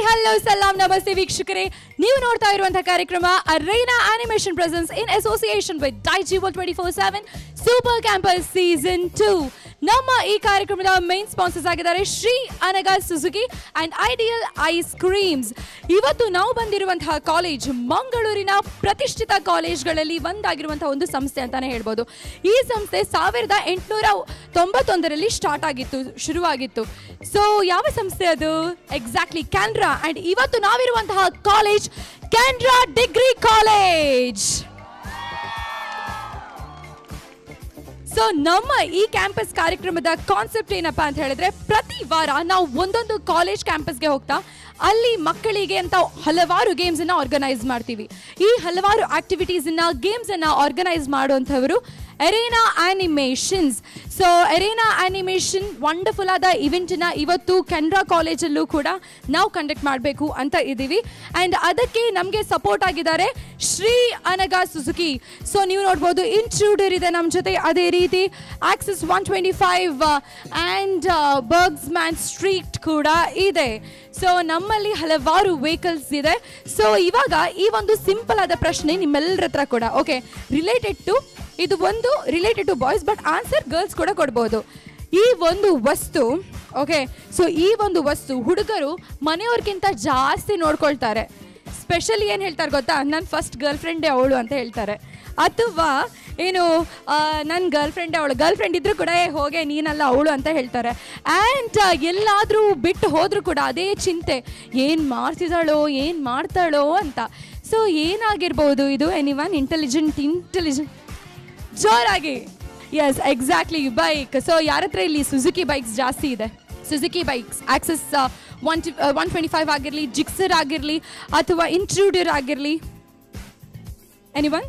Hello ಸಲಾಂ ನಮಸ್ತೆ ವೀಕ್ಷಕರೇ ನೀವು ನೋಡ್ತಾ ಇರುವಂತಹ ಕಾರ್ಯಕ್ರಮ Arena animation presents in association with ಡೈಜಿವಲ್ twenty four seven super campus season two ನಮ್ಮ ಈ ಕಾರ್ಯಕ್ರಮದ ಮೈನ್ ಸ್ಪಾನ್ಸರ್ಸ್ ಆಗಿದ್ದಾರೆ Shri Anaga Suzuki and Ideal ice creams ಇವತ್ತು ನಾವು ಬಂದಿರುವಂತಹ ಕಾಲೇಜ್ ಮಂಗಳೂರಿನ ಪ್ರತಿಷ್ಠಿತ ಕಾಲೇಜ್ಗಳಲ್ಲಿ ಒಂದಾಗಿರುವಂತಹ ಒಂದು ಸಂಸ್ಥೆ ಅಂತಾನೆ ಹೇಳ್ಬೋದು ಈ ಸಂಸ್ಥೆ ಸಾವಿರದ ಎಂಟುನೂರ ತೊಂಬತ್ತೊಂದರಲ್ಲಿ ಸ್ಟಾರ್ಟ್ ಆಗಿತ್ತು ಶುರುವಾಗಿತ್ತು ಸೊ ಯಾವ ಸಂಸ್ಥೆ ಅದು ಎಕ್ಸಾಕ್ಟ್ಲಿ ಕ್ಯಾನ್ರಾ ಅಂಡ್ ಇವತ್ತು ನಾವಿರುವಂತಹ college Canara degree college so ನಮ್ಮ ಈ ಕ್ಯಾಂಪಸ್ ಕಾರ್ಯಕ್ರಮದ ಕಾನ್ಸೆಪ್ಟ್ ಏನಪ್ಪಾ ಅಂತ ಹೇಳಿದ್ರೆ ಪ್ರತಿ ವಾರ ನಾವು ಒಂದೊಂದು ಕಾಲೇಜ್ ಕ್ಯಾಂಪಸ್ಗೆ ಹೋಗ್ತಾ ಅಲ್ಲಿ ಮಕ್ಕಳಿಗೆ ಅಂತ ಹಲವಾರು ಗೇಮ್ಸ್ ಅನ್ನ ಆರ್ಗನೈಸ್ ಮಾಡ್ತೀವಿ ಈ ಹಲವಾರು ಆಕ್ಟಿವಿಟೀಸ್ ಅನ್ನ ಗೇಮ್ಸ್ ಅನ್ನ ಆರ್ಗನೈಸ್ ಮಾಡುವಂಥವರು Arena animations so Arena animation wonderful ಆದ ಇವೆಂಟನ್ನ ಇವತ್ತು ಕೆನರಾ ಕಾಲೇಜಲ್ಲೂ ಕೂಡ ನಾವು ಕಂಡಕ್ಟ್ ಮಾಡಬೇಕು ಅಂತ ಇದ್ದೀವಿ ಆ್ಯಂಡ್ ಅದಕ್ಕೆ ನಮಗೆ ಸಪೋರ್ಟ್ ಆಗಿದ್ದಾರೆ ಶ್ರೀ ಅನಗ ಸುಜುಕಿ ಸೊ ನೀವು ನೋಡ್ಬೋದು ಇಂಟ್ರೂಡರ್ ಇದೆ ನಮ್ಮ ಜೊತೆ ಅದೇ ರೀತಿ Access one twenty five and Burgman Street ಕೂಡ ಇದೆ ಸೊ ನಮ್ಮಲ್ಲಿ ಹಲವಾರು ವೆಹಿಕಲ್ಸ್ ಇದೆ ಸೊ ಇವಾಗ ಈ ಒಂದು ಸಿಂಪಲ್ ಆದ ಪ್ರಶ್ನೆ ನಿಮ್ಮೆಲ್ಲರ ಹತ್ರ ಕೂಡ ಓಕೆ ರಿಲೇಟೆಡ್ ಟು ಇದು ಒಂದು related to boys but answer girls ಕೂಡ ಕೊಡ್ಬೋದು ಈ ಒಂದು ವಸ್ತು ಓಕೆ ಸೊ ಈ ಒಂದು ವಸ್ತು ಹುಡುಗರು ಮನೆಯವ್ರಿಗಿಂತ ಜಾಸ್ತಿ ನೋಡ್ಕೊಳ್ತಾರೆ ಸ್ಪೆಷಲಿ ಏನು ಹೇಳ್ತಾರೆ ಗೊತ್ತಾ ನನ್ನ ಫಸ್ಟ್ ಗರ್ಲ್ ಫ್ರೆಂಡೇ ಅವಳು ಅಂತ ಹೇಳ್ತಾರೆ ಅಥವಾ ಏನು ನನ್ನ ಗರ್ಲ್ ಫ್ರೆಂಡೇ ಅವಳು ಗರ್ಲ್ ಫ್ರೆಂಡ್ ಇದ್ರೂ ಕೂಡ ಏ ಹೋಗೆ ನೀನಲ್ಲ ಅವಳು ಅಂತ ಹೇಳ್ತಾರೆ ಆ್ಯಂಡ್ ಎಲ್ಲಾದರೂ ಬಿಟ್ಟು ಹೋದರೂ ಕೂಡ ಅದೇ ಚಿಂತೆ ಏನು ಮಾಡ್ತಿದ್ದಾಳೋ ಏನು ಮಾಡ್ತಾಳೋ ಅಂತ ಸೊ ಏನಾಗಿರ್ಬೋದು ಇದು ಎನಿ ಒನ್ ಇಂಟೆಲಿಜೆಂಟ್ ಇಂಟೆಲಿಜೆಂಟ್ ಜೋರಾಗಿ ಎಸ್ ಎಕ್ಸಾಕ್ಟ್ಲಿ ಬೈಕ್ ಸೊ ಯಾರ ಹತ್ರ ಇಲ್ಲಿ ಸುಜುಕಿ ಬೈಕ್ಸ್ ಜಾಸ್ತಿ ಇದೆ Suzuki bikes Access one one twenty five ಆಗಿರಲಿ ಜಿಕ್ಸರ್ ಆಗಿರಲಿ ಅಥವಾ ಇಂಟ್ರೂಡರ್ ಆಗಿರಲಿ ಎನಿ ಒನ್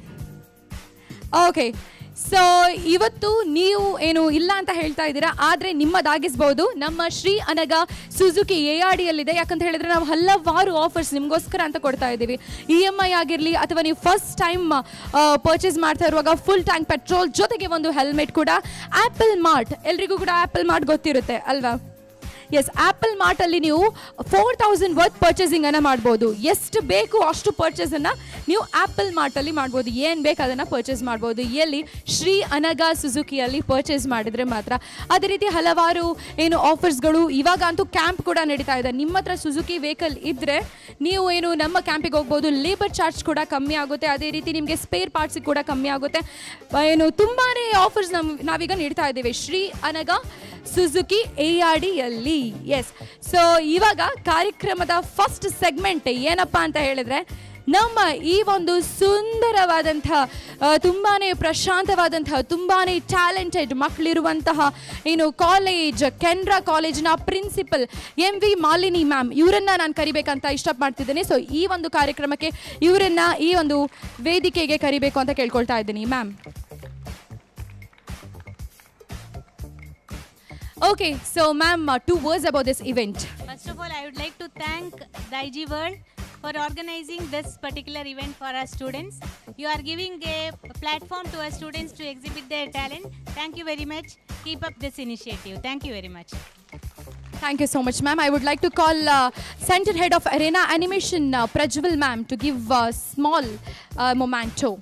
ಓಕೆ ಸೊ ಇವತ್ತು ನೀವು ಏನು ಇಲ್ಲ ಅಂತ ಹೇಳ್ತಾ ಇದ್ದೀರಾ ಆದರೆ ನಿಮ್ಮದಾಗಿಸ್ಬೋದು ನಮ್ಮ Shri Anaga Suzuki A R ಡಿಯಲ್ಲಿದೆ ಯಾಕಂತ ಹೇಳಿದ್ರೆ ನಾವು ಹಲವಾರು ಆಫರ್ಸ್ ನಿಮಗೋಸ್ಕರ ಅಂತ ಕೊಡ್ತಾ ಇದ್ದೀವಿ ಇ ಎಮ್ ಐ ಆಗಿರಲಿ ಅಥವಾ ನೀವು ಫಸ್ಟ್ ಟೈಮ್ ಪರ್ಚೇಸ್ ಮಾಡ್ತಾ ಇರುವಾಗ ಫುಲ್ ಟ್ಯಾಂಕ್ ಪೆಟ್ರೋಲ್ ಜೊತೆಗೆ ಒಂದು ಹೆಲ್ಮೆಟ್ ಕೂಡ ಆ್ಯಪಲ್ ಮಾರ್ಟ್ ಎಲ್ರಿಗೂ ಕೂಡ ಆ್ಯಪಲ್ ಮಾರ್ಟ್ ಗೊತ್ತಿರುತ್ತೆ ಅಲ್ವಾ ಎಸ್ ಆ್ಯಪಲ್ ಮಾರ್ಟಲ್ಲಿ ನೀವು ಫೋರ್ ತೌಸಂಡ್ ವರ್ತ್ ಪರ್ಚೇಸಿಂಗ್ ಅನ್ನ ಮಾಡ್ಬೋದು ಎಷ್ಟು ಬೇಕು ಅಷ್ಟು ಪರ್ಚೇಸನ್ನು ನೀವು ಆ್ಯಪಲ್ ಮಾರ್ಟಲ್ಲಿ ಮಾಡ್ಬೋದು ಏನು ಬೇಕು ಅದನ್ನು ಪರ್ಚೇಸ್ ಮಾಡ್ಬೋದು ಎಲ್ಲಿ ಶ್ರೀ ಅನಗ ಸುಜುಕಿಯಲ್ಲಿ ಪರ್ಚೇಸ್ ಮಾಡಿದರೆ ಮಾತ್ರ ಅದೇ ರೀತಿ ಹಲವಾರು ಏನು ಆಫರ್ಸ್ಗಳು ಇವಾಗ ಅಂತೂ ಕ್ಯಾಂಪ್ ಕೂಡ ನಡೀತಾ ಇದೆ ನಿಮ್ಮ ಹತ್ರ ಸುಜುಕಿ ವೆಹಿಕಲ್ ಇದ್ದರೆ ನೀವು ಏನು ನಮ್ಮ ಕ್ಯಾಂಪಿಗೆ ಹೋಗ್ಬೋದು ಲೇಬರ್ ಚಾರ್ಜ್ ಕೂಡ ಕಮ್ಮಿ ಆಗುತ್ತೆ ಅದೇ ರೀತಿ ನಿಮಗೆ ಸ್ಪೇರ್ ಪಾರ್ಟ್ಸಿಗೆ ಕೂಡ ಕಮ್ಮಿ ಆಗುತ್ತೆ ಏನು ತುಂಬಾ ಆಫರ್ಸ್ ನಮ್ ನಾವೀಗ ನೀಡ್ತಾ ಇದ್ದೇವೆ Shri Anaga Suzuki A R ಡಿಯಲ್ಲಿ ಎಸ್ ಸೊ ಇವಾಗ ಕಾರ್ಯಕ್ರಮದ ಫಸ್ಟ್ ಸೆಗ್ಮೆಂಟ್ ಏನಪ್ಪ ಅಂತ ಹೇಳಿದ್ರೆ ನಮ್ಮ ಈ ಒಂದು ಸುಂದರವಾದಂಥ ತುಂಬಾ ಪ್ರಶಾಂತವಾದಂತಹ ತುಂಬಾ ಟ್ಯಾಲೆಂಟೆಡ್ ಮಕ್ಕಳಿರುವಂತಹ ಏನು ಕಾಲೇಜ್ ಕೆನ್ರಾ ಕಾಲೇಜಿನ principal M V Malini ma'am ಇವರನ್ನ ನಾನು ಕರಿಬೇಕಂತ ಇಷ್ಟಪಡ್ತಿದ್ದೇನೆ ಸೊ ಈ ಒಂದು ಕಾರ್ಯಕ್ರಮಕ್ಕೆ ಇವರನ್ನ ಈ ಒಂದು ವೇದಿಕೆಗೆ ಕರಿಬೇಕು ಅಂತ ಕೇಳ್ಕೊಳ್ತಾ ಇದ್ದೀನಿ ma'am Okay, so ma'am, uh, two words about this event. First of all, I would like to thank the IG World for organizing this particular event for our students. You are giving a platform to our students to exhibit their talent. Thank you very much. Keep up this initiative. Thank you very much. Thank you so much, ma'am. I would like to call uh, Center Head of Arena Animation, uh, Prajwal ma'am, to give a small uh, memento.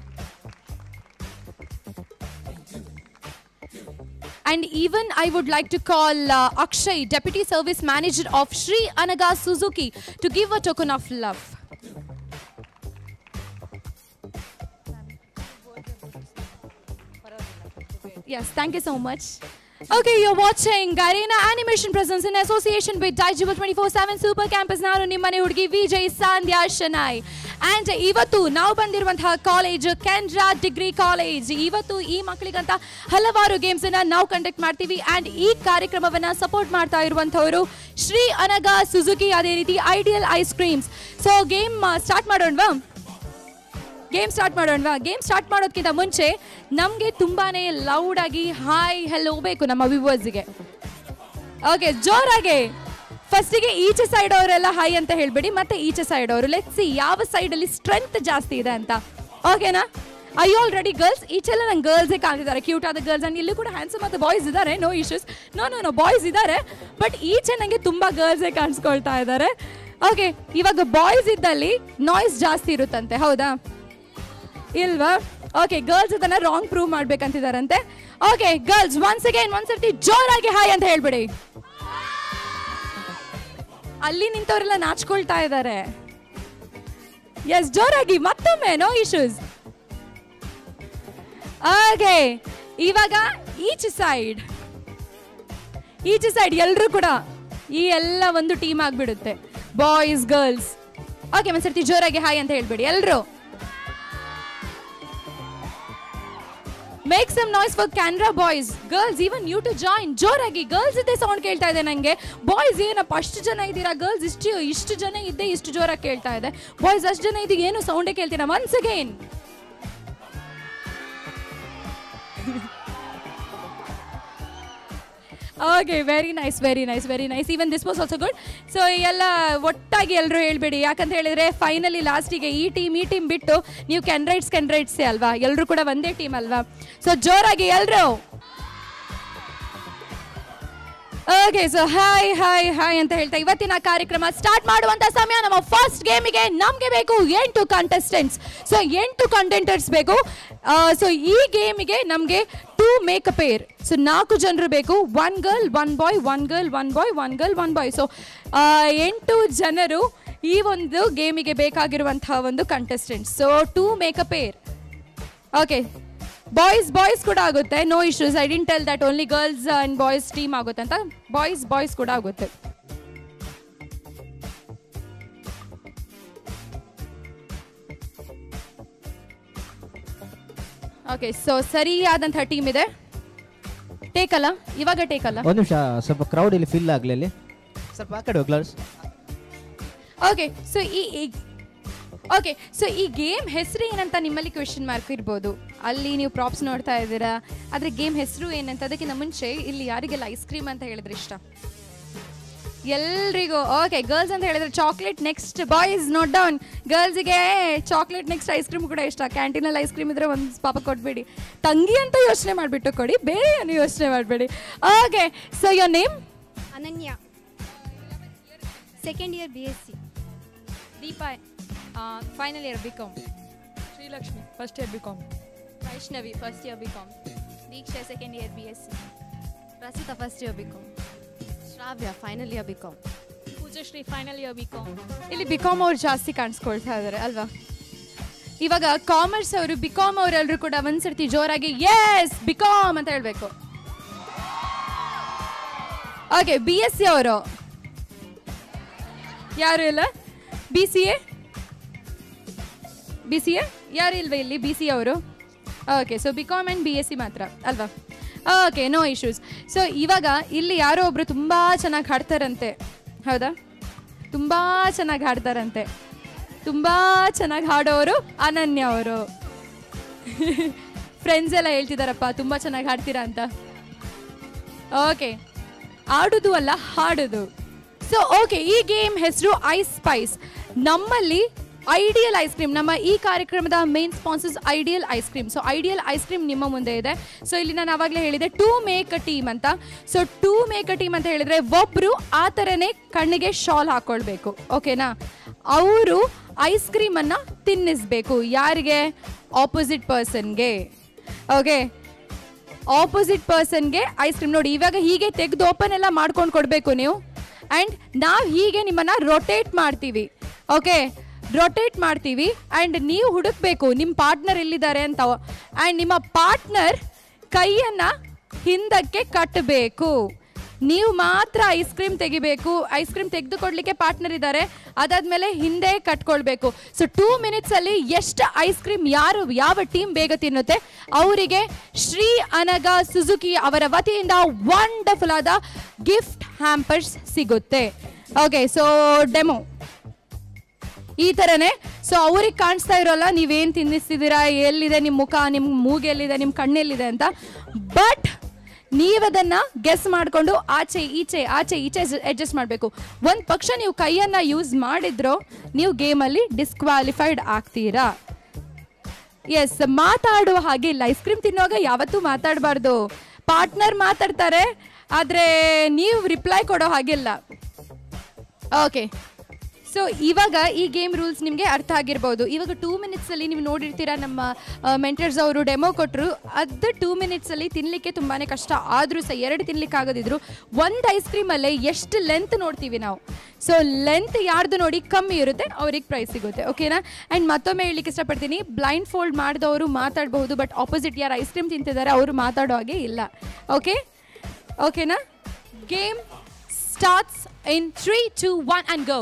And even I would like to call uh, Akshay, Deputy Service Manager of Sri Anaga Suzuki, to give a token of love. Yes, thank you so much. Okay, you're watching Garena Animation Presence in association with Digital 24/7 Super Campus ನಾನು ನಿಮ್ಮನೆ ಹುಡುಗಿ Vijay ಸಾಂಧ್ಯಾ ಶನಾಯ್ and ಇವತ್ತು ನಾವು ಬಂದಿರುವಂತಹ college Canara degree college ಇವತ್ತು ಈ ಮಕ್ಕಳಿಗಂತ ಹಲವಾರು ಗೇಮ್ಸನ್ನು ನಾವು ಕಂಡಕ್ಟ್ ಮಾಡ್ತೀವಿ ಆ್ಯಂಡ್ ಈ ಕಾರ್ಯಕ್ರಮವನ್ನು ಸಪೋರ್ಟ್ ಮಾಡ್ತಾ ಇರುವಂಥವರು ಶ್ರೀ ಅನಗ ಸುಜುಕಿ ಅದೇ ರೀತಿ Ideal ice creams so game start ಮಾಡೋಣವಾ ಗೇಮ್ ಸ್ಟಾರ್ಟ್ ಮಾಡೋಣವಾ ಗೇಮ್ ಸ್ಟಾರ್ಟ್ ಮಾಡೋದಕ್ಕಿಂತ ಮುಂಚೆ ನಮಗೆ ತುಂಬಾನೇ ಲೌಡಾಗಿ ಹಾಯ್ ಹೆಲೋ ಬೇಕು ನಮ್ಮ ವ್ಯೂವರ್ಸ್ಗೆ ಓಕೆ ಜೋರಾಗಿ ಫಸ್ಟಿಗೆ ಈಚೆ ಸೈಡ್ ಅವರೆಲ್ಲ ಹಾಯ್ ಅಂತ ಹೇಳ್ಬೇಡಿ ಮತ್ತೆ ಈಚೆ ಸೈಡ್ ಅವರು ಲೆಟ್ ಸಿ ಯಾವ ಸೈಡಲ್ಲಿ ಸ್ಟ್ರೆಂತ್ ಜಾಸ್ತಿ ಇದೆ ಅಂತ ಓಕೆನಾ ಐ ಆಲ್ರೆಡಿ ಗರ್ಲ್ಸ್ ಈಚೆಲ್ಲ ನಂಗೆ ಗರ್ಲ್ಸೇ ಕಾಣ್ತಿದ್ದಾರೆ ಕ್ಯೂಟ್ ಆದ ಗರ್ಲ್ಸ್ ಅಂಡ್ ಇಲ್ಲಿ ಕೂಡ ಹ್ಯಾಂಡ್ಸಮ್ ಮತ್ತು ಬಾಯ್ಸ್ ಇದ್ದಾರೆ no issues no no no boys ಇದ್ದಾರೆ ಬಟ್ ಈಚೆ ನನಗೆ ತುಂಬ ಗರ್ಲ್ಸೇ ಕಾಣಿಸ್ಕೊಳ್ತಾ ಇದ್ದಾರೆ ಓಕೆ ಇವಾಗ ಬಾಯ್ಸ್ ಇದ್ದಲ್ಲಿ ನಾಯ್ಸ್ ಜಾಸ್ತಿ ಇರುತ್ತಂತೆ ಹೌದಾ ಇಲ್ವಾ ಓಕೆ ಗರ್ಲ್ಸ್ ಅದನ್ನ ರಾಂಗ್ ಪ್ರೂವ್ ಮಾಡ್ಬೇಕಂತಿದಾರಂತೆ ಓಕೆ ಗರ್ಲ್ಸ್ ಒನ್ಸ್ ಅಗೇನ್ ಒಂದ್ಸರ್ತಿ ಜೋರಾಗಿ ಹಾಯ್ ಅಂತ ಹೇಳ್ಬಿಡಿ ಅಲ್ಲಿ ನಿಂತವರೆಲ್ಲ ನಾಚ್ಕೊಳ್ತಾ ಇದ್ದಾರೆ ಎಸ್ ಜೋರಾಗಿ ಮತ್ತೊಮ್ಮೆ ನೋ ಇಶ್ಯೂಸ್ ಓಕೆ ಇವಾಗ ಈಚ್ ಸೈಡ್ ಈಚ್ ಸೈಡ್ ಎಲ್ಲರೂ ಕೂಡ ಈ ಎಲ್ಲ ಒಂದು ಟೀಮ್ ಆಗ್ಬಿಡುತ್ತೆ ಬಾಯ್ಸ್ ಗರ್ಲ್ಸ್ ಓಕೆ ಒಂದ್ಸರ್ತಿ ಜೋರಾಗಿ ಹಾಯ್ ಅಂತ ಹೇಳ್ಬೇಡಿ ಎಲ್ಲರೂ make some noise for Canara boys girls even you too join ಜೋರಾಗಿ ಗರ್ಲ್ಸ್ ಇದ್ದೇ ಸೌಂಡ್ ಕೇಳ್ತಾ ಇದೆ ನನಗೆ ಬಾಯ್ಸ್ ಏನಪ್ಪ ಅಷ್ಟು ಜನ ಇದ್ದೀರಾ ಗರ್ಲ್ಸ್ ಇಷ್ಟು ಇಷ್ಟು ಜನ ಇದ್ದೇ ಇಷ್ಟು ಜೋರಾಗಿ ಕೇಳ್ತಾ ಇದೆ ಬಾಯ್ಸ್ ಅಷ್ಟು ಜನ ಇದು ಏನು ಸೌಂಡೇ ಕೇಳ್ತೀರಾ once again okay very nice very nice very nice even this was also good so ಎಲ್ಲ ಒಟ್ಟಾಗಿ ಎಲ್ಲರೂ ಹೇಳ್ಬೇಡಿ ಯಾಕಂತ ಹೇಳಿದ್ರೆ ಫೈನಲಿ ಲಾಸ್ಟಿಗೆ ಈ ಟೀಮ್ ಈ ಟೀಮ್ ಬಿಟ್ಟು ನೀವು ಕೆನ್ರೈಟ್ಸ್ ಕೆನ್ರೈಟ್ಸೇ ಅಲ್ವಾ ಎಲ್ಲರೂ ಕೂಡ ಒಂದೇ ಟೀಮ್ ಅಲ್ವಾ ಸೊ ಜೋರಾಗಿ ಎಲ್ಲರೂ okay so hi hi hi ಅಂತ ಹೇಳ್ತಾ ಇವತ್ತಿನ ಕಾರ್ಯಕ್ರಮ ಸ್ಟಾರ್ಟ್ ಮಾಡುವಂತ ಸಮಯ ನಮ್ಮ ಫಸ್ಟ್ ಗೇಮಿಗೆ ನಮಗೆ ಬೇಕು ಎಂಟು ಕಂಟೆಸ್ಟೆಂಟ್ಸ್ ಸೊ ಎಂಟು ಕಂಟೆಂಟರ್ಸ್ ಬೇಕು ಸೊ ಈ ಗೇಮಿಗೆ ನಮಗೆ to make a pair so ನಾಲ್ಕು ಜನರು ಬೇಕು one girl one boy one girl one boy one girl one boy so ಎಂಟು ಜನರು ಈ ಒಂದು ಗೇಮಿಗೆ ಬೇಕಾಗಿರುವಂತಹ ಒಂದು contestants so to make a pair okay boys boys ಕೂಡ ಆಗುತ್ತೆ no issues I didn't tell that only girls and boys team ಆಗುತ್ತೆ ಅಂತ ಬಾಯ್ಸ್ ಬಾಯ್ಸ್ ಕೂಡ ಆಗುತ್ತೆ ಓಕೆ ಸೊ ಸರಿಯಾದಂತಹ ಟೀಮ್ ಇದೆ ಟೇಕ್ ಅಲ್ಲ ಇವಾಗ ಟೇಕ್ ಅಲ್ಲ ಒಂದು ನಿಮಿಷ ಸ್ವಲ್ಪ ಕ್ರೌಡ್ ಇಲ್ಲಿ ಫಿಲ್ ಆಗಲಿ ಅಲ್ಲಿ ಸ್ವಲ್ಪ ಆ ಕಡೆ ಹೋಗ್ಲರ್ಸ್ ಓಕೆ ಸೊ ಈ ಓಕೆ ಸೊ ಈ ಗೇಮ್ ಹೆಸರು ಏನಂತ ನಿಮ್ಮಲ್ಲಿ ಕ್ವೆಶನ್ ಮಾರ್ಕ್ ಇರ್ಬೋದು ಅಲ್ಲಿ ನೀವು ಪ್ರಾಪ್ಸ್ ನೋಡ್ತಾ ಇದ್ದೀರಾ ಆದರೆ ಗೇಮ್ ಹೆಸರು ಏನಂತ ಅದಕ್ಕಿಂತ ಮುಂಚೆ ಇಲ್ಲಿ ಯಾರಿಗೆಲ್ಲ ಐಸ್ ಕ್ರೀಮ್ ಅಂತ ಹೇಳಿದ್ರೆ ಇಷ್ಟ ಎಲ್ರಿಗೂ ಓಕೆ ಗರ್ಲ್ಸ್ ಅಂತ ಹೇಳಿದ್ರೆ chocolate next boys note down ಗರ್ಲ್ಸ್ಗೆ ಚಾಕ್ಲೇಟ್ ನೆಕ್ಸ್ಟ್ ಐಸ್ ಕ್ರೀಮ್ ಕೂಡ ಇಷ್ಟ ಕ್ಯಾಂಟೀನಲ್ಲಿ ಐಸ್ ಕ್ರೀಮ್ ಇದ್ರೆ ಒಂದು ಪಾಪ ಕೊಟ್ಬೇಡಿ ತಂಗಿ ಅಂತ ಯೋಚನೆ ಮಾಡಿಬಿಟ್ಟು ಕೊಡಿ ಬೇರೆ ಏನು ಯೋಚನೆ ಮಾಡಬೇಡಿ okay so your name Ananya second year B S C Deepa final year B com Srilakshmi first year B com Vaishnavi first year B com Deeksha second year B S C Rasitha first year B com Shravya final year B com Poojashree final year B com ಇಲ್ಲಿ B com ಅವ್ರು ಜಾಸ್ತಿ ಕಾಣಿಸ್ಕೊಳ್ತಾ ಇದ್ದಾರೆ ಅಲ್ವಾ ಇವಾಗ commerce ಅವರು BCom ಅವರೆಲ್ಲರೂ ಕೂಡ ಒಂದ್ಸರ್ತಿ ಜೋರಾಗಿ ಎಸ್ ಬಿಕಾಮ್ ಅಂತ ಹೇಳ್ಬೇಕು ಓಕೆ ಬಿ ಎಸ್ ಸಿ ಅವರು ಯಾರು ಇಲ್ಲ B C A B C A ಯಾರು ಇಲ್ವಾ ಇಲ್ಲಿ ಬಿ ಸಿ ಅವರು okay so B com and B S C ಮಾತ್ರ ಅಲ್ವಾ ಓಕೆ ನೋ ಇಶ್ಯೂಸ್ ಸೊ ಇವಾಗ ಇಲ್ಲಿ ಯಾರೋ ಒಬ್ರು ತುಂಬ ಚೆನ್ನಾಗಿ ಹಾಡ್ತಾರಂತೆ ಹೌದಾ ತುಂಬ ಚೆನ್ನಾಗಿ ಹಾಡ್ತಾರಂತೆ ತುಂಬ ಚೆನ್ನಾಗಿ ಹಾಡೋರು ಅನನ್ಯ ಅವರು ಫ್ರೆಂಡ್ಸ್ ಎಲ್ಲ ಹೇಳ್ತಿದಾರಪ್ಪ ತುಂಬ ಚೆನ್ನಾಗಿ ಹಾಡ್ತೀರಾ ಅಂತ ಓಕೆ ಆಡುದು ಅಲ್ಲ ಹಾಡುದು ಸೊ ಓಕೆ ಈ ಗೇಮ್ ಹೆಸರು ಐಸ್ ಸ್ಪೈಸ್ ನಮ್ಮಲ್ಲಿ ಐಡಿಯಲ್ ಐಸ್ ಕ್ರೀಮ್ ನಮ್ಮ ಈ ಕಾರ್ಯಕ್ರಮದ main sponsors Ideal ice cream so Ideal ice cream ನಿಮ್ಮ ಮುಂದೆ ಇದೆ ಸೊ ಇಲ್ಲಿ ನಾನು ಆವಾಗಲೇ ಹೇಳಿದೆ ಟೂ ಮೇಕ್ ಅ ಟೀಮ್ ಅಂತ so to make a team ಅಂತ ಹೇಳಿದ್ರೆ ಒಬ್ಬರು ಆ ಥರನೇ ಕಣ್ಣಿಗೆ ಶಾಲ್ ಹಾಕೊಳ್ಬೇಕು ಓಕೆನಾ ಅವರು ಐಸ್ ಕ್ರೀಮನ್ನು ತಿನ್ನಿಸ್ಬೇಕು ಯಾರಿಗೆ ಆಪೋಸಿಟ್ ಪರ್ಸನ್ಗೆ ಓಕೆ ಆಪೋಸಿಟ್ ಪರ್ಸನ್ಗೆ ಐಸ್ ಕ್ರೀಮ್ ನೋಡಿ ಇವಾಗ ಹೀಗೆ ತೆಗೆದು ಓಪನ್ ಎಲ್ಲ ಮಾಡ್ಕೊಂಡು ಕೊಡಬೇಕು ನೀವು ಆ್ಯಂಡ್ ನಾವು ಹೀಗೆ ನಿಮ್ಮನ್ನು ರೊಟೇಟ್ ಮಾಡ್ತೀವಿ ಓಕೆ ರೊಟೇಟ್ ಮಾಡ್ತೀವಿ ಆ್ಯಂಡ್ ನೀವು ಹುಡುಕ್ಬೇಕು ನಿಮ್ಮ ಪಾರ್ಟ್ನರ್ ಎಲ್ಲಿದ್ದಾರೆ ಅಂತ ಆ್ಯಂಡ್ ನಿಮ್ಮ ಪಾರ್ಟ್ನರ್ ಕೈಯನ್ನು ಹಿಂದಕ್ಕೆ ಕಟ್ಟಬೇಕು ನೀವು ಮಾತ್ರ ಐಸ್ ಕ್ರೀಮ್ ತೆಗಿಬೇಕು ಐಸ್ ಕ್ರೀಮ್ ತೆಗೆದು ಕೊಡ್ಲಿಕ್ಕೆ ಪಾರ್ಟ್ನರ್ ಇದ್ದಾರೆ ಅದಾದ್ಮೇಲೆ ಹಿಂದೆ ಕಟ್ಕೊಳ್ಬೇಕು ಸೊ ಟೂ ಮಿನಿಟ್ಸಲ್ಲಿ ಎಷ್ಟು ಐಸ್ ಕ್ರೀಮ್ ಯಾರು ಯಾವ ಟೀಮ್ ಬೇಗ ತಿನ್ನುತ್ತೆ ಅವರಿಗೆ ಶ್ರೀ ಅನಗ ಸುಜುಕಿ ಅವರ ವತಿಯಿಂದ ವಂಡರ್ಫುಲ್ ಆದ ಗಿಫ್ಟ್ ಹ್ಯಾಂಪರ್ಸ್ ಸಿಗುತ್ತೆ ಓಕೆ ಸೊ ಡೆಮೋ ಈ ಥರನೇ ಸೊ ಅವ್ರಿಗೆ ಕಾಣಿಸ್ತಾ ಇರೋಲ್ಲ ನೀವೇನು ತಿನ್ನಿಸ್ತಿದ್ದೀರಾ ಎಲ್ಲಿದೆ ನಿಮ್ಮ ಮುಖ ನಿಮ್ಮ ಮೂಗೆಲ್ಲಿದೆ ನಿಮ್ಮ ಕಣ್ಣೆಲ್ಲಿದೆ ಅಂತ ಬಟ್ ನೀವದನ್ನ ಗೆಸ್ ಮಾಡಿಕೊಂಡು ಆಚೆ ಈಚೆ ಆಚೆ ಈಚೆ ಅಡ್ಜಸ್ಟ್ ಮಾಡಬೇಕು ಒಂದು ಪಕ್ಷ ನೀವು ಕೈಯನ್ನು ಯೂಸ್ ಮಾಡಿದ್ರೋ ನೀವು ಗೇಮಲ್ಲಿ ಡಿಸ್ಕ್ವಾಲಿಫೈಡ್ ಆಗ್ತೀರಾ ಎಸ್ ಮಾತಾಡುವ ಹಾಗೆ ಇಲ್ಲ ಐಸ್ ಕ್ರೀಮ್ ತಿನ್ನುವಾಗ ಯಾವತ್ತೂ ಮಾತಾಡಬಾರ್ದು ಪಾರ್ಟ್ನರ್ ಮಾತಾಡ್ತಾರೆ ಆದರೆ ನೀವು ರಿಪ್ಲೈ ಕೊಡೋ ಹಾಗಿಲ್ಲ ಓಕೆ ಸೊ ಇವಾಗ ಈ ಗೇಮ್ ರೂಲ್ಸ್ ನಿಮಗೆ ಅರ್ಥ ಆಗಿರ್ಬೋದು ಇವಾಗ ಟೂ ಮಿನಿಟ್ಸಲ್ಲಿ ನೀವು ನೋಡಿರ್ತೀರ ನಮ್ಮ ಮೆಂಟರ್ಸ್ ಅವರು ಡೆಮೋ ಕೊಟ್ಟರು ಅದು ಟೂ ಮಿನಿಟ್ಸಲ್ಲಿ ತಿನ್ನಲಿಕ್ಕೆ ತುಂಬಾ ಕಷ್ಟ ಆದರೂ ಸಹ ಎರಡು ತಿನ್ಲಿಕ್ಕೆ ಆಗೋದಿದ್ರು ಒಂದು ಐಸ್ ಕ್ರೀಮಲ್ಲೇ ಎಷ್ಟು ಲೆಂತ್ ನೋಡ್ತೀವಿ ನಾವು ಸೊ ಲೆಂತ್ ಯಾರ್ದು ನೋಡಿ ಕಮ್ಮಿ ಇರುತ್ತೆ ಅವ್ರಿಗೆ ಪ್ರೈಸ್ ಸಿಗುತ್ತೆ ಓಕೆನಾ ಆ್ಯಂಡ್ ಮತ್ತೊಮ್ಮೆ ಹೇಳಲಿಕ್ಕೆ ಇಷ್ಟಪಡ್ತೀನಿ ಬ್ಲೈಂಡ್ ಫೋಲ್ಡ್ ಮಾಡಿದವರು ಮಾತಾಡಬಹುದು ಬಟ್ ಆಪೋಸಿಟ್ ಯಾರು ಐಸ್ ಕ್ರೀಮ್ ತಿಂತಿದ್ದಾರೆ ಅವರು ಮಾತಾಡೋ ಹಾಗೆ ಇಲ್ಲ ಓಕೆ ಓಕೆನಾ game starts in three two one and go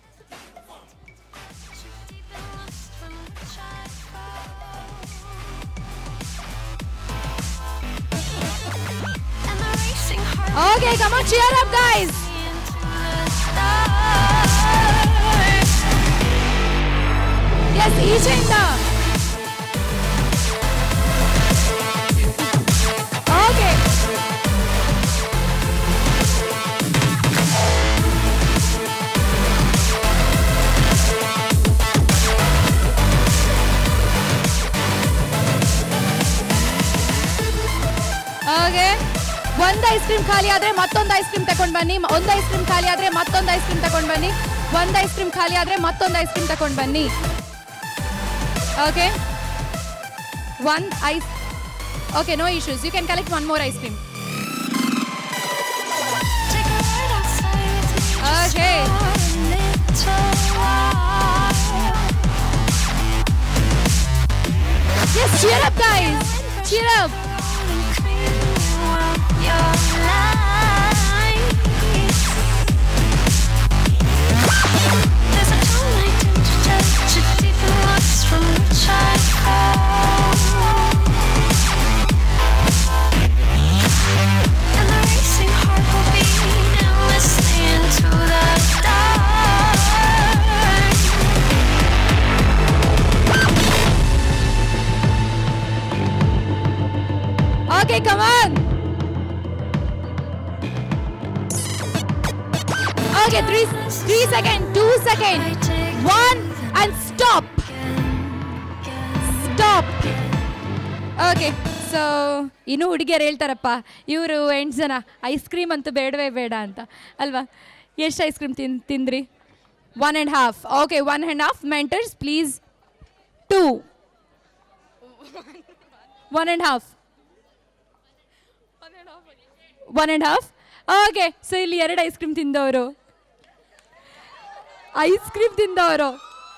Okay, come on, cheer up, guys. Yes, ಈಚೆಯಿಂದ Okay. ಓಕೆ ಒಂದು ಐಸ್ ಕ್ರೀಮ್ ಖಾಲಿ ಆದ್ರೆ ಮತ್ತೊಂದು ಐಸ್ ಕ್ರೀಮ್ ತಗೊಂಡ್ ಬನ್ನಿ ಮ- ಒಂದು ಐಸ್ ಕ್ರೀಮ್ ಖಾಲಿ ಆದ್ರೆ ಮತ್ತೊಂದು ಐಸ್ ಕ್ರೀಮ್ ತಗೊಂಡ್ ಬನ್ನಿ ಒಂದು ಐಸ್ ಕ್ರೀಮ್ ಖಾಲಿ ಆದ್ರೆ ಮತ್ತೊಂದು ಐಸ್ ಕ್ರೀಮ್ ತಗೊಂಡ್ ಬನ್ನಿ okay one ice okay no issues you can collect one more ice cream okay Yes, cheer up, guys. Cheer up. Okay, come on. Okay, three, three second, two second, one, and stop. Stop. Okay so ಇನ್ನು ಹುಡುಗಿಯರು ಹೇಳ್ತಾರಪ್ಪ ಇವರು ಎಂಟು ಜನ ice cream ಅಂತೂ ಬೇಡವೇ ಬೇಡ ಅಂತ ಅಲ್ವಾ ಎಷ್ಟು ಐಸ್ ಕ್ರೀಮ್ ತಿನ್ ತಿಂದ್ರಿ one and half okay one and half mentors please two one and half one and half okay so ಇಲ್ಲಿ ಎರಡು ಐಸ್ ಕ್ರೀಮ್ ತಿಂದವರು ಐಸ್ ಕ್ರೀಮ್ ತಿಂದವರು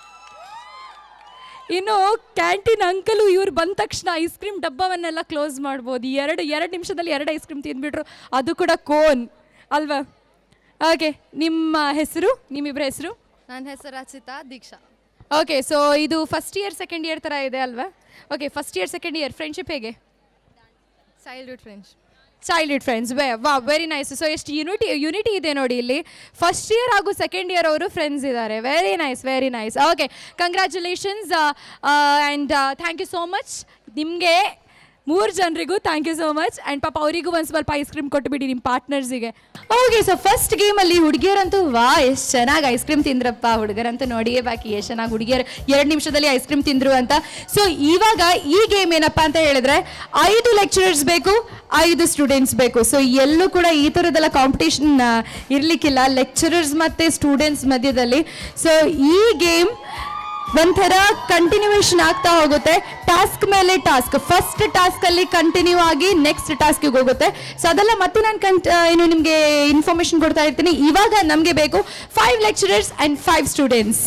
ಇನ್ನು ಕ್ಯಾಂಟೀನ್ ಅಂಕಲು ಇವ್ರು ಬಂದ ತಕ್ಷಣ ಐಸ್ ಕ್ರೀಮ್ ಡಬ್ಬವನ್ನೆಲ್ಲ ಕ್ಲೋಸ್ ಮಾಡ್ಬೋದು ಎರಡು ಎರಡು ನಿಮಿಷದಲ್ಲಿ ಎರಡು ಐಸ್ ಕ್ರೀಮ್ ತಿಂದ್ಬಿಟ್ರು ಅದು ಕೂಡ ಕೋನ್ ಅಲ್ವಾ ಓಕೆ ನಿಮ್ಮ ಹೆಸರು ನಿಮ್ಮಿಬ್ಬರ ಹೆಸರು ನನ್ನ ಹೆಸರು ರಚಿತಾ ದೀಕ್ಷಾ ಓಕೆ ಸೊ ಇದು ಫಸ್ಟ್ ಇಯರ್ ಸೆಕೆಂಡ್ ಇಯರ್ ಥರ ಇದೆ ಅಲ್ವಾ okay first year second year friendship ಹೇಗೆ ಚೈಲ್ಡ್ಹುಡ್ ಫ್ರೆಂಡ್ಸ್ ಚೈಲ್ಡ್ಹುಡ್ ಫ್ರೆಂಡ್ಸ್ ವೇ ವಾ ವೆರಿ ನೈಸ್ ಸೊ ಎಷ್ಟು ಯುನಿಟಿ ಯುನಿಟಿ ಇದೆ ನೋಡಿ ಇಲ್ಲಿ ಫಸ್ಟ್ ಇಯರ್ ಹಾಗೂ ಸೆಕೆಂಡ್ ಇಯರ್ ಅವರು ಫ್ರೆಂಡ್ಸ್ ಇದ್ದಾರೆ very nice very nice okay congratulations and thank you so much ನಿಮಗೆ ಮೂರು ಜನರಿಗೂ thank you so much and ಪಾಪ ಅವರಿಗೂ ಒಂದು ಸ್ವಲ್ಪ ಐಸ್ ಕ್ರೀಮ್ ಕೊಟ್ಟುಬಿಡಿ ನಿಮ್ಮ ಪಾರ್ಟ್ನರ್ಸಿಗೆ ಓಕೆ ಸೊ ಫಸ್ಟ್ ಗೇಮಲ್ಲಿ ಹುಡುಗಿಯರಂತೂ ವಾ ಎಷ್ಟು ಚೆನ್ನಾಗಿ ಐಸ್ ಕ್ರೀಮ್ ತಿಂದ್ರಪ್ಪ ಹುಡುಗರಂತೂ ನೋಡಿಯೇ ಬಾಕಿ ಎಷ್ಟು ಚೆನ್ನಾಗಿ ಹುಡುಗಿಯರು ಎರಡು ನಿಮಿಷದಲ್ಲಿ ಐಸ್ ಕ್ರೀಮ್ ತಿಂದರು ಅಂತ ಸೊ ಇವಾಗ ಈ ಗೇಮ್ ಏನಪ್ಪ ಅಂತ ಹೇಳಿದ್ರೆ ಐದು ಲೆಕ್ಚರರ್ಸ್ ಬೇಕು ಐದು ಸ್ಟೂಡೆಂಟ್ಸ್ ಬೇಕು ಸೊ ಎಲ್ಲೂ ಕೂಡ ಈ ಥರದ್ದೆಲ್ಲ ಕಾಂಪಿಟೇಷನ್ ಇರಲಿಕ್ಕಿಲ್ಲ ಲೆಕ್ಚರರ್ಸ್ ಮತ್ತು ಸ್ಟೂಡೆಂಟ್ಸ್ ಮಧ್ಯದಲ್ಲಿ ಸೊ ಈ ಗೇಮ್ ಒಂಥರ ಕಂಟಿನ್ಯೂಯೇಷನ್ ಆಗ್ತಾ ಹೋಗುತ್ತೆ ಟಾಸ್ಕ್ ಮೇಲೆ ಟಾಸ್ಕ್ ಫಸ್ಟ್ ಟಾಸ್ಕ್ ಅಲ್ಲಿ ಕಂಟಿನ್ಯೂ ಆಗಿ ನೆಕ್ಸ್ಟ್ ಟಾಸ್ಕ್ಗೆ ಹೋಗುತ್ತೆ ಸೊ ಅದೆಲ್ಲ ಮತ್ತೆ ನಾನು ಕಂಟ್ ಏನು ನಿಮಗೆ ಇನ್ಫಾರ್ಮೇಶನ್ ಕೊಡ್ತಾ ಇರ್ತೀನಿ ಇವಾಗ ನಮಗೆ ಬೇಕು five lecturers and five students